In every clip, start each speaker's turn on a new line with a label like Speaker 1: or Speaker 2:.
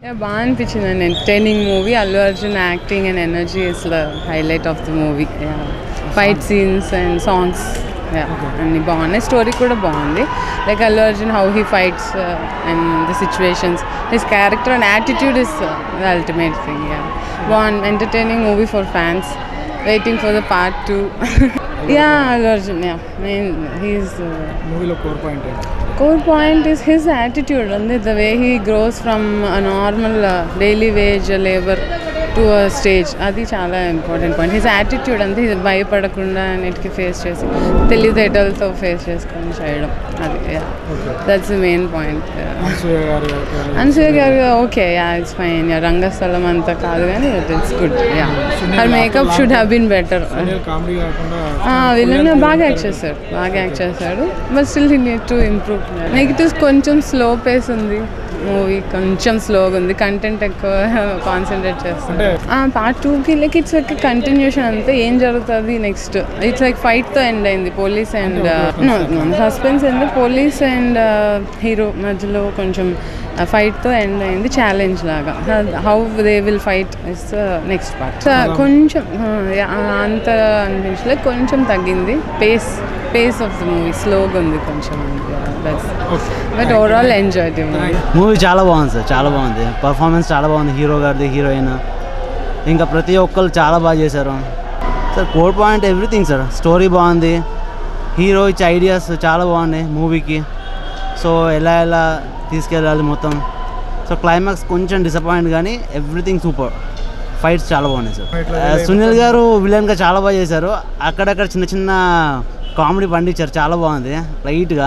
Speaker 1: Yeah, బాగా అనిపించింది అండి entertaining movie Allu Arjun acting and energy is the highlight of the movie fight scenes and songs అన్ని బాగున్నాయి story కూడా బాగుంది like Allu Arjun how he fights and the situations his character and attitude is the ultimate thing బాగుంది entertaining movie for fans waiting for the part two yeah Allu Arjun yeah main his
Speaker 2: మూవీలో core point ఏంటి
Speaker 1: core point is his attitude and the way he grows from a normal uh, daily wage labor to stage అది చాలా important point his attitude అంతే ఇది భయపడకుండా అన్నిటికీ face చేసి తెలివితేటలతో ఫేస్ చేసుకొని చేయడం అది that's the main point
Speaker 2: Anasuya garu
Speaker 1: Anasuya garu okay yeah it's fine yeah Rangasthalam అంతా కాదు కానీ it's good yeah her makeup should have been better
Speaker 2: Sunil comedy కాకుండా
Speaker 1: విలన్ బాగా యాక్ట్ చేశాడు బాగా యాక్ట్ చేశాడు but still he need to improve negatives కొంచెం స్లో పేస్ ఉంది మూవీ కొంచెం స్లోగా ఉంది కంటెంట్ ఎక్కువ కాన్సన్ట్రేట్ చేస్తాడు పార్ట్ టూకి లైక్ ఇట్స్ లైక్ కంటిన్యూషన్ అంతే ఏం జరుగుతుంది నెక్స్ట్ ఇట్స్ లైక్ ఫైట్తో ఎండ్ అయింది police and suspense and police and hero మధ్యలో కొంచెం ఫైట్తో ఎండ్ అయింది ఛాలెంజ్ లాగా how they will fight is next part కొంచెం uh, yeah, అంత అనిపించలేదు కొంచెం తగ్గింది pace pace of the movie స్లోగా ఉంది కొంచెం but overall enjoy the movie
Speaker 3: movie చాలా బాగుంది సార్ చాలా బాగుంది పర్ఫార్మెన్స్ చాలా బాగుంది హీరో గారిది హీరోయిన్ ఇంకా ప్రతి ఒక్కరు చాలా బాగా చేశారు sir code point everything sir story బాగుంది హీరో ఇచ్చే ఐడియాస్ చాలా బాగున్నాయి మూవీకి సో ఎలా ఎలా తీసుకెళ్ళాలి మొత్తం సో క్లైమాక్స్ కొంచెం డిసప్పాయింట్ కానీ ఎవ్రీథింగ్ సూపర్ ఫైట్స్ చాలా బాగున్నాయి సార్ ఆ, సునీల్ గారు విలన్గా చాలా బాగా చేశారు అక్కడక్కడ చిన్న చిన్న కామెడీ పండించారు చాలా బాగుంది లైట్గా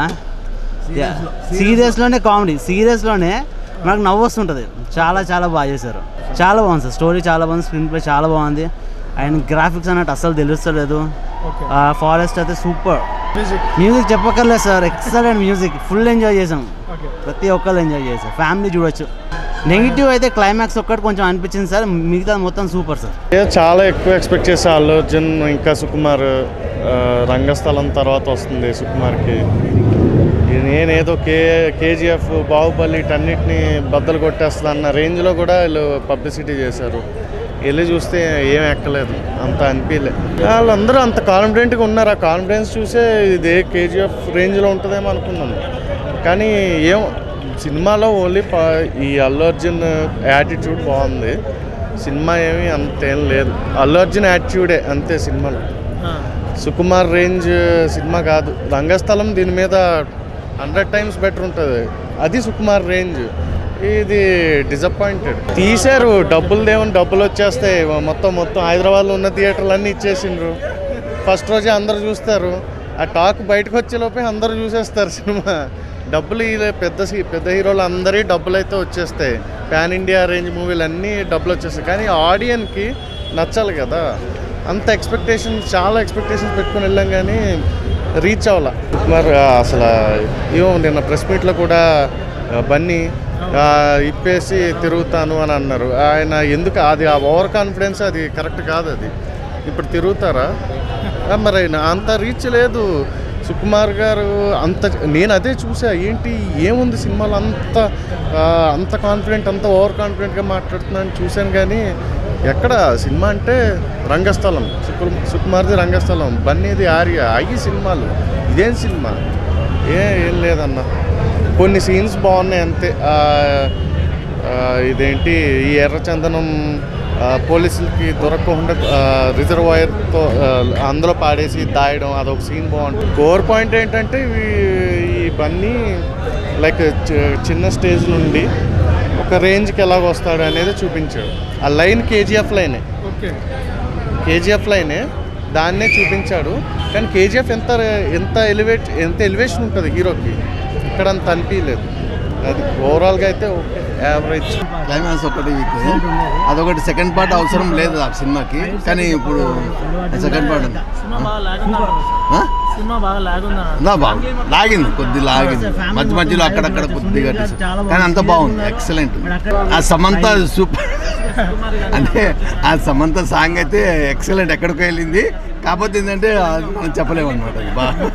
Speaker 3: సీరియస్లోనే కామెడీ సీరియస్లోనే మనకు నవ్వు వస్తుంటుంది చాలా చాలా బాగా చేశారు చాలా బాగుంది సార్ స్టోరీ చాలా బాగుంది స్క్రీన్ ప్లే చాలా బాగుంది అండ్ గ్రాఫిక్స్ అన్నట్టు అస్సలు తెలుస్తలేదు
Speaker 2: ఓకే
Speaker 3: ఫారెస్ట్ అయితే సూపర్
Speaker 2: మ్యూజిక్
Speaker 3: మ్యూజిక్ చెప్పక్కర్లేదు sir excellent music full enjoy చేసాం
Speaker 2: ఓకే
Speaker 3: ప్రతి ఒక్కరు ఎంజాయ్ చేశారు ఫ్యామిలీ చూడొచ్చు నెగిటివ్ అయితే క్లైమాక్స్ ఒక్కటి కొంచెం అనిపించింది సార్ మిగతా మొత్తం సూపర్ సార్
Speaker 4: నేను చాలా ఎక్కువ ఎక్స్పెక్ట్ చేసా అల్లు అర్జున్ ఇంకా సుకుమార్ ఆ, రంగస్థలం తర్వాత వస్తుంది సుకుమార్కి నేనేదో కే కేజీఎఫ్ బాహుబలి వీటన్నిటిని బద్దలు కొట్టేస్తుంది అన్న రేంజ్లో కూడా వీళ్ళు పబ్లిసిటీ చేశారు వెళ్ళి చూస్తే ఏం ఎక్కలేదు అంత అనిపించలే వాళ్ళందరూ అంత కాన్ఫిడెంట్గా ఉన్నారు ఆ కాన్ఫిడెన్స్ చూసే ఇదే కేజీఎఫ్ రేంజ్లో ఉంటుందేమో అనుకున్నాను కానీ ఏం సినిమాలో ఓన్లీ పా- ఈ అల్లు అర్జున్ యాటిట్యూడ్ బాగుంది సినిమా ఏమీ అంతేం లేదు అల్లు అర్జున్ యాటిట్యూడే అంతే సినిమాలో సుకుమార్ రేంజ్ సినిమా కాదు రంగస్థలం దీని మీద హండ్రెడ్ టైమ్స్ బెటర్ ఉంటుంది అది సుకుమార్ రేంజ్ ఇది డిసప్పాయింటెడ్ తీశారు డబ్బులు దేవని డబ్బులు వచ్చేస్తాయి మొత్తం మొత్తం హైదరాబాద్లో ఉన్న థియేటర్లు అన్నీ ఇచ్చేసిండ్రు ఫస్ట్ రోజే అందరు చూస్తారు ఆ టాక్ బయటకు వచ్చే లోపే అందరూ చూసేస్తారు సినిమా డబ్బులు ఈ పెద్ద సి- పెద్ద హీరోలు అందరి డబ్బులు అయితే వచ్చేస్తాయి పాన్ ఇండియా రేంజ్ మూవీలు అన్నీ డబ్బులు వచ్చేస్తాయి కానీ ఆడియన్కి నచ్చాలి కదా అంత ఎక్స్పెక్టేషన్స్ చాలా ఎక్స్పెక్టేషన్స్ పెట్టుకుని వెళ్ళాం కానీ రీచ్ అవ్వాల మరి అసలు ఏమో నిన్న ప్రెస్ మీట్లో కూడా ఆ, బన్నీ ఆ, ఇప్పేసి తిరుగుతాను అని అన్నారు ఆయన ఎందుకు అది ఆ ఓవర్ కాన్ఫిడెన్స్ అది కరెక్ట్ కాదు అది ఇప్పుడు తిరుగుతారా ఆ, మరి ఆయన అంత రీచ్ లేదు సుకుమార్ గారు అంత నేను అదే చూసా ఏంటి ఏముంది సినిమాలో అంత ఆ, అంత కాన్ఫిడెంట్ అంత ఓవర్ కాన్ఫిడెంట్గా మాట్లాడుతున్నాను చూశాను కానీ ఎక్కడ సినిమా అంటే రంగస్థలం సుకు సుకుమార్ది రంగస్థలం బన్నీది ఆర్య అయ్యి సినిమాలు ఇదేం సినిమా ఏ ఏం లేదన్న కొన్ని సీన్స్ బాగున్నాయి అంతే ఆ, ఆ, ఇదేంటి ఈ ఎర్రచందనం ఆ, పోలీసులకి దొరకకుండా ఆ, రిజర్వాయర్తో ఆ, అందులో పాడేసి దాయడం అదొక సీన్ బాగుంటుంది కోర్ పాయింట్ ఏంటంటే ఇవి- ఈ బన్నీ లైక్ చి- చిన్న స్టేజ్ నుండి ఒక రేంజ్కి ఎలాగ వస్తాడు అనేది చూపించాడు ఆ లైన్ కేజీఎఫ్ లైనే
Speaker 2: ఓకే
Speaker 4: కేజీఎఫ్ లైనే దాన్నే చూపించాడు కానీ కేజీఎఫ్ ఎంత ఎంత ఎలివేట్ ఎంత ఎలివేషన్ ఉంటుంది హీరోకి ఇక్కడ అంత అనిపించలేదు అది ఓవరాల్గా అయితే యావరేజ్
Speaker 5: క్లైమాక్స్ ఒకటి వీక్ అదొకటి సెకండ్ పార్ట్ అవసరం లేదు ఆ సినిమాకి కానీ ఇప్పుడు సెకండ్ పార్ట్ ఉంది ఆ? నా బాగుంది లాగింది కొద్ది లాగింది మధ్య మధ్యలో అక్కడక్కడ కొద్దిగా dis- కానీ అంత బాగుంది ఎక్సలెంట్ ఆ సమంత సూపర్ అంటే ఆ సమంత సాంగ్ అయితే ఎక్సలెంట్ ఎక్కడికి వెళ్ళింది కాకపోతే ఏంటంటే అది మనం చెప్పలేము అనమాట బాగా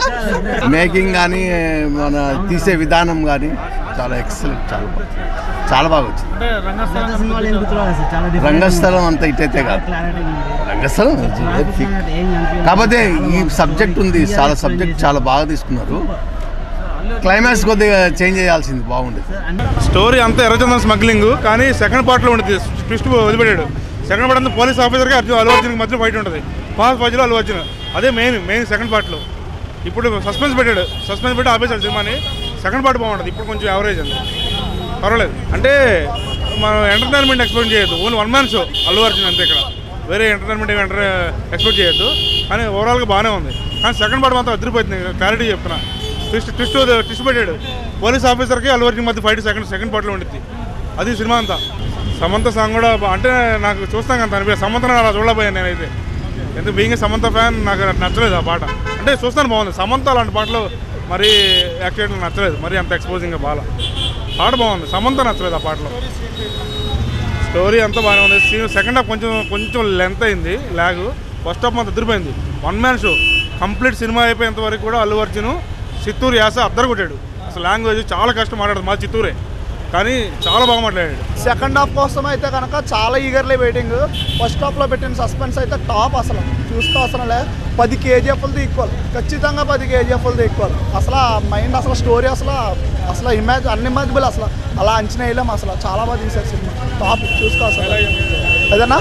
Speaker 5: మేకింగ్ కానీ మన తీసే విధానం కానీ చాలా ఎక్సలెంట్ చాలా బాగుంది చాలా బాగా వచ్చింది
Speaker 2: అంటే రంగస్థలం
Speaker 3: సినిమాలు ఏం గుర్తురాలేదు సార్ చాలా different
Speaker 5: రంగస్థలం అంత ఇటైతే కాదు
Speaker 3: clarity ఉంది.
Speaker 5: రంగస్థలం
Speaker 3: Last
Speaker 5: ఏం
Speaker 3: అన్నట్టు ఏం కనిపించలేదు.
Speaker 5: కాకపోతే ఈ
Speaker 3: చాలా
Speaker 5: సబ్జెక్ట్ ఉంది
Speaker 3: బాగుంది.
Speaker 5: చాలా సబ్జెక్ట్ చాలా బాగా తీసుకున్నారు క్లైమాక్స్ కొద్దిగా చేంజ్ చేయాల్సింది బాగుండేది
Speaker 3: సార్, అంటే
Speaker 6: స్టోరీ అంతా ఎర్రచందనం స్మగ్లింగ్ కానీ సెకండ్ పార్ట్లో ఉండేది ట్విస్ట్ వదిలిపెట్టాడు సెకండ్ పార్ట్ అంతా పోలీస్ ఆఫీసర్కి అర్జున్ అల్లు అర్జున్కి మధ్య ఫైట్ ఉంటుంది ఫాస్ట్ ఫైట్లో అల్లు అర్జున్ అదే మెయిన్ మెయిన్ సెకండ్ పార్ట్లో ఇప్పుడు సస్పెన్స్ పెట్టాడు సస్పెన్స్ పెట్టి ఆపేశాడు సినిమాని సెకండ్ పార్ట్ బాగుంటుంది ఇప్పుడు కొంచెం యావరేజ్ అండి పర్వాలేదు అంటే మనం ఎంటర్టైన్మెంట్ ఎక్స్పెక్ట్ చేయొద్దు only one man show Allu Arjun అంతే ఇక్కడ వేరే ఎంటర్టైన్మెంట్ ఎంటర్ ఎక్స్పెక్ట్ చేయొద్దు కానీ ఓవరాల్గా బాగానే ఉంది కానీ సెకండ్ పార్ట్ మాత్రం అదిరిపోతుంది క్లారిటీ చెప్తున్నా ట్విస్ట్ ట్విస్ట్ ట్విస్ట్ పెట్టాడు పోలీస్ ఆఫీసర్కి అల్లు అర్జున్ మధ్య ఫైట్ సెకండ్ సెకండ్ పార్ట్లో ఉండిద్ది అది సినిమా అంతా సమంత సాంగ్ కూడా బా- అంటే నాకు చూస్తాం కదా అనిపించదు సమంత అలా చూడలేకపోయాను నేనైతే ఎందుకు బీయింగ్ సమంత ఫ్యాన్ నాకు నచ్చలేదు ఆ పాట అంటే చూస్తాను బాగుంది సమంత అలాంటి పాటలు మరీ యాక్చువల్గా నచ్చలేదు మరీ అంత ఎక్స్పోజింగ్గా బాగా పాట బాగుంది సమంత నచ్చలేదు ఆ పాటలో స్టోరీ అంతా బాగానే ఉంది సీన్ సెకండ్ హాఫ్ కొంచెం కొంచెం లెంత్ అయింది లాగ్ ఫస్ట్ హాఫ్ అంతా అదిరిపోయింది వన్ మ్యాన్ షో కంప్లీట్ సినిమా అయిపోయేంత వరకు కూడా అల్లు అర్జున్ చిత్తూరు యాస అద్దరు కొట్టాడు అసలు లాంగ్వేజ్ చాలా కష్టం మాట్లాడదు మా చిత్తూరే కానీ చాలా బాగా మాట్లాడాడు
Speaker 7: సెకండ్ హాఫ్ కోసం అయితే కనుక చాలా ఈగర్లీ వెయిటింగ్ ఫస్ట్ హాఫ్లో పెట్టిన సస్పెన్స్ అయితే టాప్ అసలు చూస్తూ అవసరం లే పది కేజీఎఫ్లది ఈక్వల్ ఖచ్చితంగా పది కేజీఎఫ్లది ఈక్వల్ అసలు ఆ మైండ్ అసలు స్టోరీ అసలు అసలు ఇమేజ్ అన్ఇమాజిబుల్ అసలు అలా అంచనా వేయలేం అసలు చాలా బాగా తీశారు సినిమా టాప్ చూసుకో అసలు ఏదన్నా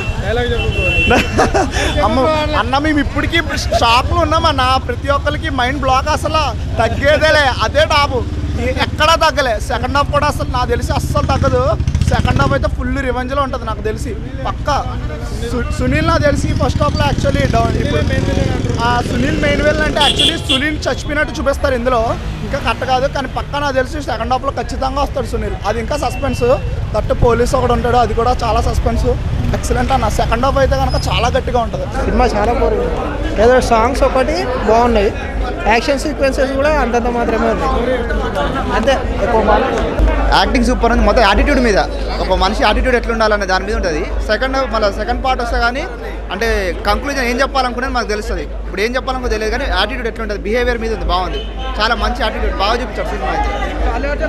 Speaker 7: అమ్మ అన్న మేము ఇప్పటికీ షాప్లో ఉన్నామన్న ప్రతి ఒక్కరికి మైండ్ బ్లాక్ అసలు తగ్గేదేలే అదే టాపు ఈ- ఎక్కడా తగ్గలే సెకండ్ హాఫ్ కూడా అసలు నాకు తెలిసి అస్సలు తగ్గదు సెకండ్ హాఫ్ అయితే ఫుల్ రివెంజ్లో ఉంటుంది నాకు తెలిసి పక్క సునీల్ నాకు తెలిసి ఫస్ట్ హాఫ్లో యాక్చువల్లీ డౌన్ ఇప్పుడు ఆ సునీల్ మెయిన్ వెళ్ళి అంటే యాక్చువల్లీ సునీల్ చచ్చిపోయినట్టు చూపిస్తారు ఇందులో ఇంకా కరెక్ట్ కాదు కానీ పక్క నాకు తెలిసి సెకండ్ హాఫ్లో ఖచ్చితంగా వస్తాడు సునీల్ అది ఇంకా సస్పెన్స్ దట్ పోలీస్ ఒకడు ఉంటాడు అది కూడా చాలా సస్పెన్స్ ఎక్సలెంట్ అన్న సెకండ్ హాఫ్ అయితే కనుక చాలా గట్టిగా ఉంటుంది
Speaker 8: సినిమా చాలా బాగుంది ఏదో సాంగ్స్ ఒకటి బాగున్నాయి యాక్షన్ సీక్వెన్సెస్ కూడా అంతంత మాత్రమే ఉన్నాయి అంతే ఎక్కువ మాట
Speaker 9: యాక్టింగ్ సూపర్ ఉంది మొత్తం యాటిట్యూడ్ మీద ఒక మనిషి యాటిట్యూడ్ ఎట్లా ఉండాలనే దాని మీద ఉంటుంది సెకండ్ మళ్ళీ సెకండ్ పార్ట్ వస్తే కానీ అంటే కంక్లూజన్ ఏం చెప్పాలనుకునేది మాకు తెలుస్తుంది ఇప్పుడు ఏం చెప్పాలనుకో తెలియదు కానీ యాటిట్యూడ్ ఎట్లా ఉంటుంది బిహేవియర్ మీద ఉంది బాగుంది చాలా మంచి యాటిట్యూడ్ బాగా చూపించారు సినిమా అయితే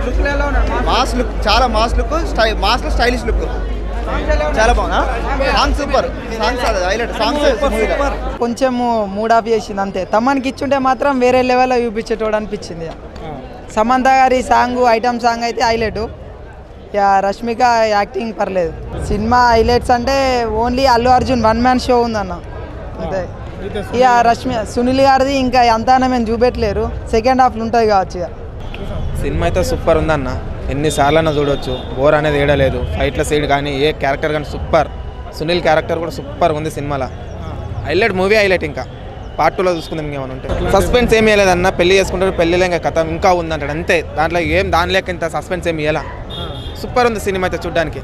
Speaker 9: మాస్ లుక్ చాలా మాస్ లుక్ స్టై మాస్ స్టైలిష్ లుక్ చాలా బాగుందా song super songs highlight songs
Speaker 8: కొంచెం మూడ్ ఆఫ్ చేసింది అంతే తమ్మనికి ఇచ్చుంటే మాత్రం వేరే లెవెల్లో చూపించేటోడు అనిపించింది సమంత గారి సాంగ్ ఐటమ్ సాంగ్ అయితే హైలైట్ ఇక రష్మిక యాక్టింగ్ పర్లేదు సినిమా హైలైట్స్ అంటే only Allu Arjun one man show ఉందన్న అంతే ఇక రష్మి సునీల్ గారిది ఇంకా ఎంత మేము చూపెట్టలేరు సెకండ్ హాఫ్లు ఉంటుంది కావచ్చు ఇక
Speaker 10: సినిమా అయితే సూపర్ ఉందన్న ఎన్నిసార్లైనా చూడొచ్చు బోర్ అనేది ఏడలేదు ఫైట్ల సైడ్ కానీ ఏ క్యారెక్టర్ కానీ సూపర్ సునీల్ క్యారెక్టర్ కూడా సూపర్ ఉంది సినిమాలో హైలైట్ మూవీ హైలైట్ ఇంకా పార్ట్ టూలో చూసుకుందాం ఇంకేమైనా ఉంటే సస్పెన్స్ ఏమి ఇవ్వలేదన్న పెళ్లి చేసుకుంటారు పెళ్లిలో ఇంకా కథ ఇంకా ఉందంటాడు అంతే దాంట్లో ఏం దాని లేక ఇంత సస్పెన్స్ ఏమి ఇవ్వాల సూపర్ ఉంది సినిమా అయితే చూడడానికి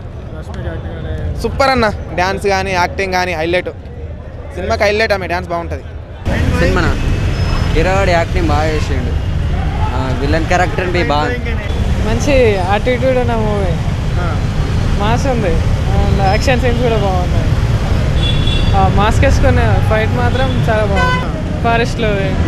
Speaker 10: సూపర్ అన్న డ్యాన్స్ కానీ యాక్టింగ్ కానీ హైలైట్ సినిమాకి హైలైట్ ఆమె డ్యాన్స్ బాగుంటుంది
Speaker 11: సినిమా హీరోవాడి యాక్టింగ్ బాగా చేసిండు విలన్ క్యారెక్టర్ బి బాగా
Speaker 1: మంచి యాటిట్యూడ్ ఉన్న మూవీ మాస్ ఉంది అండ్ యాక్షన్ సీన్స్ కూడా బాగున్నాయి మాస్క్ వేసుకునే ఫైట్ మాత్రం చాలా బాగుంది ఫారెస్ట్లో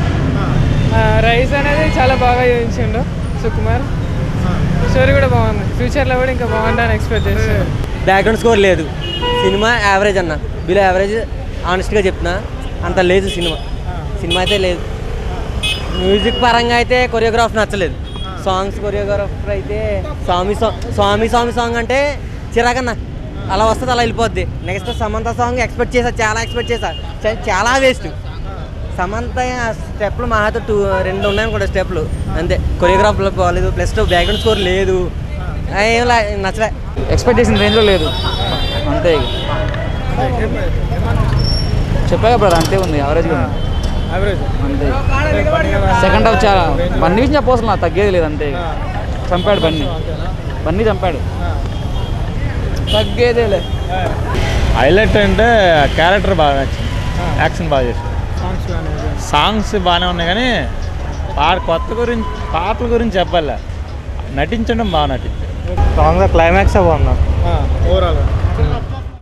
Speaker 1: రైస్ అనేది చాలా బాగా చూపించిండు సుకుమార్ స్టోరీ కూడా బాగుంది ఫ్యూచర్లో కూడా ఇంకా బాగుంటుందని ఎక్స్పెక్ట్ చేస్తాను
Speaker 11: బ్యాక్గ్రౌండ్ స్కోర్ లేదు సినిమా యావరేజ్ అన్న బిలో యావరేజ్ ఆనెస్ట్గా చెప్తున్నా అంత లేదు సినిమా సినిమా అయితే లేదు మ్యూజిక్ పరంగా అయితే కొరియోగ్రాఫ్ నచ్చలేదు సాంగ్స్ కొరియోగ్రాఫర్ అయితే స్వామి సాంగ్ స్వామి స్వామి సాంగ్ అంటే చిరాకన్న అలా వస్తుంది అలా వెళ్ళిపోద్ది నెక్స్ట్ సమంత సాంగ్ ఎక్స్పెక్ట్ చేసా చాలా ఎక్స్పెక్ట్ చేసా చా- చాలా వేస్ట్ సమంత స్టెప్లు మా అయితే టూ రెండు ఉన్నాయి కూడా స్టెప్లు అంతే కొరియోగ్రాఫ్ బాగాలేదు ప్లస్ బ్యాక్గ్రౌండ్ స్కోర్ లేదు ఏం లే- నచ్చలే
Speaker 8: ఎక్స్పెక్ట్ చేసిన రేంజ్లో లేదు అంతే చెప్పాక బ్రదర్ అంతే ఉంది యావరేజ్గా ఉంది
Speaker 2: యావరేజ్
Speaker 8: అంతే సెకండ్ హాఫ్ చాలా బన్నీ విషయం చెప్పవసరం నాకు తగ్గేది లేదు అంతే చంపాడు బన్నీ బన్నీ చంపాడు తగ్గేదేలే
Speaker 2: హైలైట్ అంటే క్యారెక్టర్ బాగా నచ్చింది యాక్షన్ బాగా చేశారు
Speaker 7: సాంగ్స్ కానీ
Speaker 2: సాంగ్స్ బాగానే ఉన్నాయి కానీ పాట కొత్త గురించి పాటల గురించి చెప్పాలి నటించడం బాగా నటించారు
Speaker 10: సాంగ్ క్లైమాక్స్ బాగున్నా
Speaker 7: ఓవరాల్